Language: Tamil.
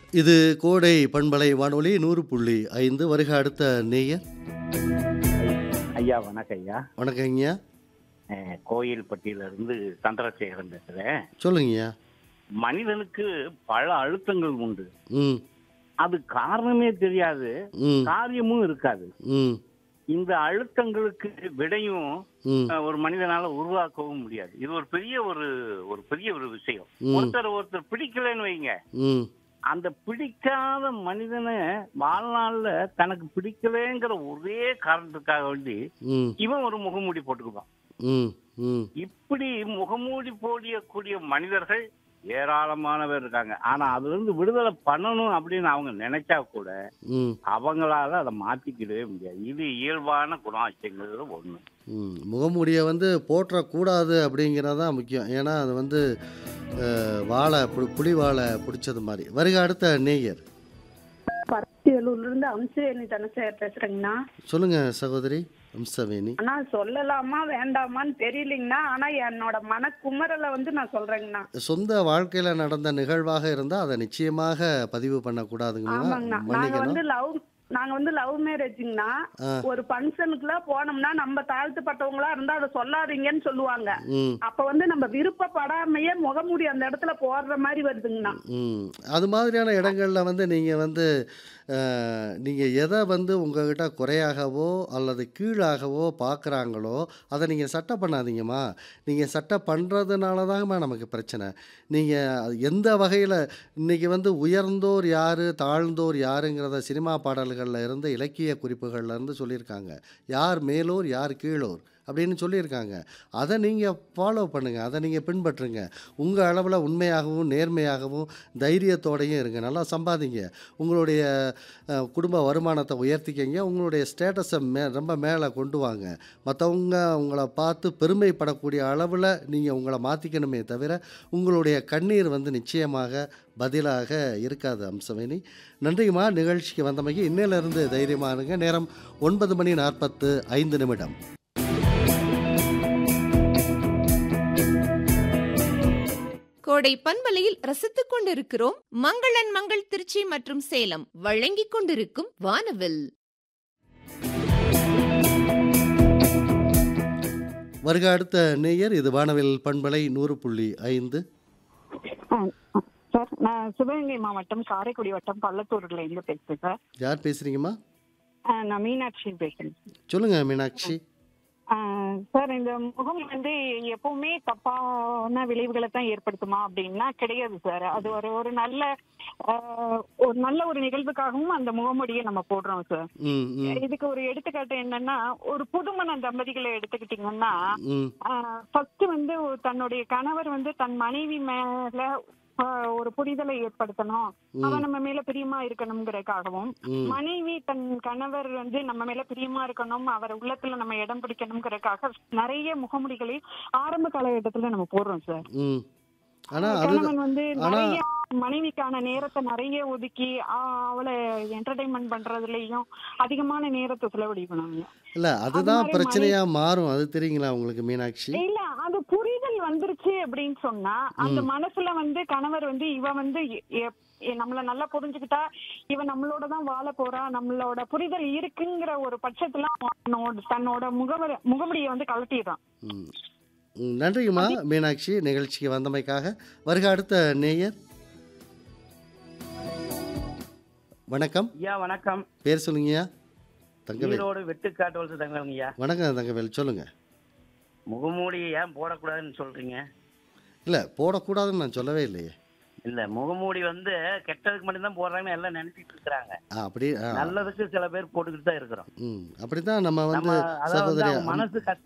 இது கோடை பண்பலை வானொலி நூறு புள்ளி ஐந்து வருக அடுத்த நேயர் ஐயா வணக்கம் ஐயா வணக்கங்கய்யா அஹ், கோயில்பட்டியில இருந்து சந்திரசேகரன் பேசுறேன் சொல்லுங்கய்யா மனிதனுக்கு பல அழுத்தங்கள் உண்டு ம் அது காரணமே தெரியாது ம் காரியமும் இருக்காது ம் இந்த அழுத்தங்களுக்கு விடையும் ம் அஹ், ஒரு மனிதனால உருவாக்கவும் முடியாது இது ஒரு பெரிய ஒரு ஒரு பெரிய ஒரு விஷயம் ம். ஒருத்தர் ஒருத்தர் பிடிக்கலன்னு வைங்க ம் அந்த பிடிக்காத மனிதனை வாழ்நாள்ல தனக்கு பிடிக்கலங்கிற ஒரே காரணத்துக்காக வேண்டி ம் இவன் ஒரு முகமூடி போட்டுக்குவான் ம் ம் இப்படி முகமூடி போடியக்கூடிய மனிதர்கள் ஏராளமானவர் இருக்காங்க ஆனா அதுல இருந்து விடுதலை பண்ணணும் அப்படின்னு அவங்க நினைச்சா கூட ம் அவங்களால அதை மாத்திக்கிடவே முடியாது இது இயல்பான குணாட்சியங்கிறது ஒண்ணு ம் முகமூடியை வந்து போற்றக்கூடாது அப்படிங்கிறது தான் முக்கியம் ஏன்னா அது வந்து அஹ், வாழை பு- புலி வாழை பிடிச்சது மாதிரி வருக அடுத்த நேயர் பருத்தியலூர்ல இருந்து அம்சவேணி தனசேகர் பேசுறேங்கண்ணா சொல்லுங்க சகோதரி அம்சவேணி ஆனா சொல்லலாமா வேண்டாமான்னு தெரியலங்கண்ணா ஆனா என்னோட மன குமரலை வந்து நான் சொல்றேங்கண்ணா சொந்த வாழ்க்கையில நடந்த நிகழ்வாக இருந்தால் அதை நிச்சயமாக பதிவு பண்ணக்கூடாதுங்களா ஆமாங்கண்ணா நாங்க மன்னிக்கணும் வந்து லவ் நாங்க வந்து லவ் மேரேஜுங்கண்ணா ஆ. ஒரு ஃபங்க்ஷனுக்குலாம் போனோம்னா நம்ம தாழ்த்துப்பட்டவங்களா இருந்தா அதை சொல்லாதீங்கன்னு சொல்லுவாங்க ம் அப்ப வந்து நம்ம விருப்பப்படாமையே முகமூடி அந்த இடத்துல போடுற மாதிரி வருதுங்கண்ணா ம் அது மாதிரியான இடங்கள்ல வந்து நீங்கள் வந்து அஹ், நீங்கள் எதை வந்து உங்ககிட்ட குறையாகவோ அல்லது கீழாகவோ பார்க்குறாங்களோ அதை நீங்கள் சட்டை பண்ணாதீங்கம்மா நீங்கள் சட்டை பண்ணுறதுனால தாங்கம்மா நமக்கு பிரச்சனை நீங்கள் எந்த வகையில் இன்றைக்கி வந்து உயர்ந்தோர் யார் தாழ்ந்தோர் யாருங்கிறத சினிமா பாடல்களில் இருந்து இலக்கிய குறிப்புகள்ல இருந்து சொல்லியிருக்காங்க யார் மேலோர் யார் கீழோர் அப்படின்னு சொல்லியிருக்காங்க அதை நீங்கள் ஃபாலோ பண்ணுங்கள் அதை நீங்கள் பின்பற்றுங்க உங்கள் அளவில் உண்மையாகவும் நேர்மையாகவும் தைரியத்தோடையும் இருங்க நல்லா சம்பாதிங்க உங்களுடைய அஹ், குடும்ப வருமானத்தை உயர்த்திக்கங்க உங்களுடைய ஸ்டேட்டஸை மே ரொம்ப மேலே கொண்டு வாங்க மற்றவங்க உங்களை பார்த்து பெருமைப்படக்கூடிய அளவில் நீங்கள் உங்களை மாற்றிக்கணுமே தவிர உங்களுடைய கண்ணீர் வந்து நிச்சயமாக பதிலாக இருக்காது அம்சவேணி நன்றிங்கம்மா நிகழ்ச்சிக்கு வந்தமைக்கு இன்னையிலிருந்து தைரியமாக இருங்க நேரம் ஒன்பது மணி நாற்பத்து ஐந்து நிமிடம் கோடை பண்பலையில் ரசித்துக் கொண்டிருக்கிறோம் மங்களன் மங்கள் திருச்சி மற்றும் சேலம் வழங்கிக் கொண்டிருக்கும் வானவில் வருக அடுத்த நேயர் இது வானவில் பண்பலை நூறு புள்ளி ஐந்து ஆ, ஆ, சார் நான் சிவகங்கை மாவட்டம் காரைக்குடி வட்டம் பள்ளத்தூர்ல இருந்து பேசுறேன் சார் யார் பேசுறீங்கம்மா ஆ, நான் மீனாட்சி பேசுறேன் சொல்லுங்க மீனாட்சி ஆ, சார் இந்த முகம் வந்து எப்பவுமே தப்பான விளைவுகளை தான் ஏற்படுத்துமா அப்படின்னா கிடையாது சார் அது ஒரு ஒரு நல்ல ஆ, ஒரு நல்ல ஒரு நிகழ்வுக்காகவும் அந்த முகமூடியை நம்ம போடுறோம் சார் ம் ம் இதுக்கு ஒரு எடுத்துக்காட்டு என்னன்னா ஒரு புதுமண தம்பதிகளை எடுத்துக்கிட்டீங்கன்னா ம் ஃபர்ஸ்ட் வந்து ஒரு- தன்னுடைய கணவர் வந்து தன் மனைவி மேல ஆஹ், ஒரு புரிதலை ஏற்படுத்தணும் அவன் நம்ம மேல பிரியமா இருக்கணுங்கிறதுக்காகவும் ம் மனைவி தன் கணவர் வந்து நம்ம மேல பிரியமா இருக்கணும் அவர் உள்ளத்துல நம்ம இடம் பிடிக்கணுங்கிறதுக்காக நிறைய முகமுடிகளை ஆரம்ப காலகட்டத்துல நம்ம போடுறோம் சார் ம் ஆனால் அது கணவன் வந்து ஆனா- நிறைய மனைவிக்கான நேரத்தை நிறைய ஒதுக்கி ஆஹ், அவளை என்டர்டைன்மெண்ட் பண்றதுலயும் அதிகமான நேரத்தை செலவழிக்கணும் இல்லை அதுதான் மாதிரி பிரச்சனையா மாறும் அது தெரியுங்களா உங்களுக்கு மீனாட்சி இல்ல அது புரிதல் வந்துருச்சு அப்படின்னு சொன்னா அந்த மனசுல வந்து கணவர் வந்து இவ வந்து எ- எ- எ- நம்மள நல்லா புரிஞ்சுக்கிட்டா இவ நம்மளோட தான் வாழ போறா நம்மளோட புரிதல் இருக்குங்கிற ஒரு பட்சத்துல அவனோட தன்னோட முகவரி முகமுடியை வந்து கழட்டிடுறான் ம் ம், நன்றிங்கம்மா மீனாட்சி நிகழ்ச்சிக்கு வந்தமைக்காக வருக அடுத்த நேயர் வணக்கம் ஐயா வணக்கம் பேர் சொல்லுங்கய்யா தங்கவேல் ஈரோடு வெட்டுக்காட்டு வளர்த்து தங்கவங்கய்யா வணக்கம் தங்கவேல் சொல்லுங்க முகமூடியை ஏன் போடக்கூடாதுன்னு சொல்றீங்க இல்லை போடக்கூடாதுன்னு நான் சொல்லவே இல்லையே இல்ல முகமூடி வந்து கெட்டதுக்கு மட்டும்தான் போடுறாங்கன்னு எல்லாம் நினைச்சிட்டு இருக்கிறாங்க ஆ அப்படி ஆ நல்லதுக்கு சில பேர் போட்டுக்கிட்டு தான் இருக்கிறோம் ம் அப்படித்தான் நம்ம வந்து நம்ம அதாவது சகோதரி அவங்க மனசு கஷ்ட